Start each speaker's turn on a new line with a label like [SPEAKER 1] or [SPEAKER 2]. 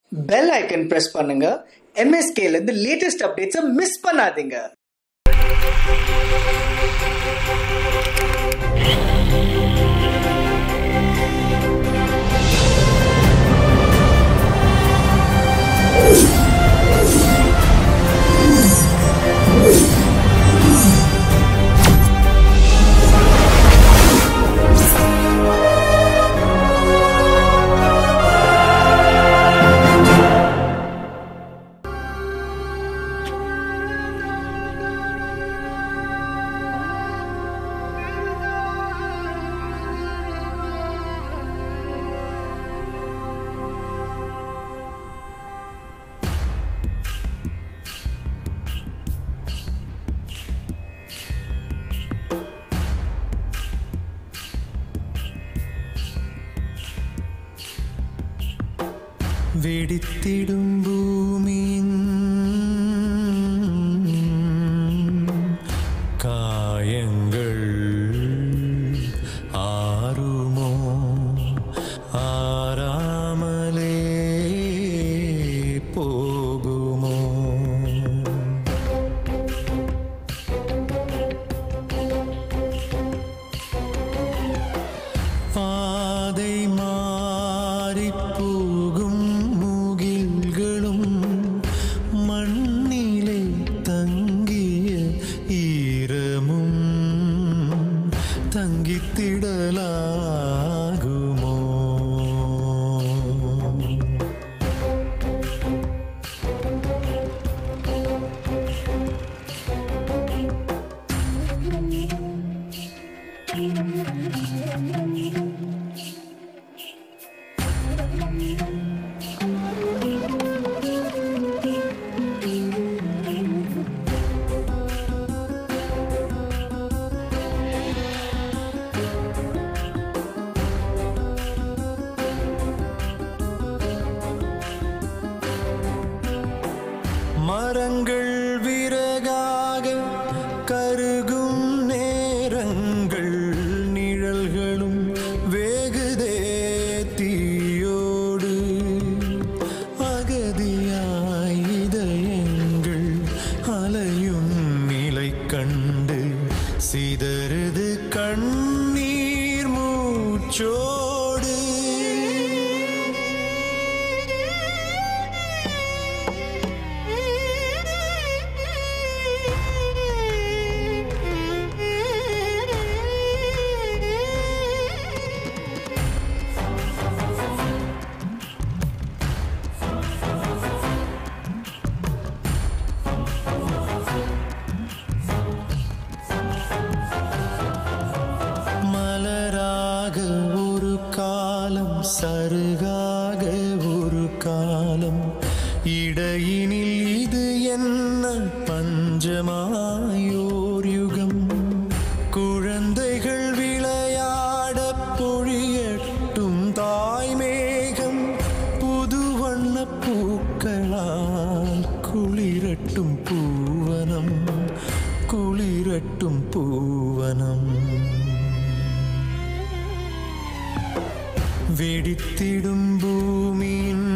[SPEAKER 1] bell icon press பண்ணுங்க MSK ல இருந்து லேட்டஸ்ட் அப்டேட்ஸை மிஸ் பண்ணாதீங்க
[SPEAKER 2] வெடித்திடும் பூமியின் காயங்கள் ஆறுமோ ஆறாமலே போகுமோ பாதை மாறிப் போகும் முகில்களும் மண்ணிலே தங்கிய ஈரமும் தங்கித்திடலாகுமோ மரங்கள் விறகாக கருகும் நேரங்கள் நிழல்களும் வேகுதே தீயோடு அகதியாய் இதயங்கள் அலையும் நிலை கண்டு சிதறுது கண்ணீர் மூச்சோடு மலராக ஒரு காலம் சருகாக ஒரு காலம் இடையினில் இது என்ன பஞ்சமாயோர் யுகம் குழந்தைகள் விளையாட பொழியட்டும் தாய்மேகம் புது வண்ண பூக்களால் குளிரட்டும் பூவனம் குளிரட்டும் பூவனம் வெடித்திடும் பூமியின்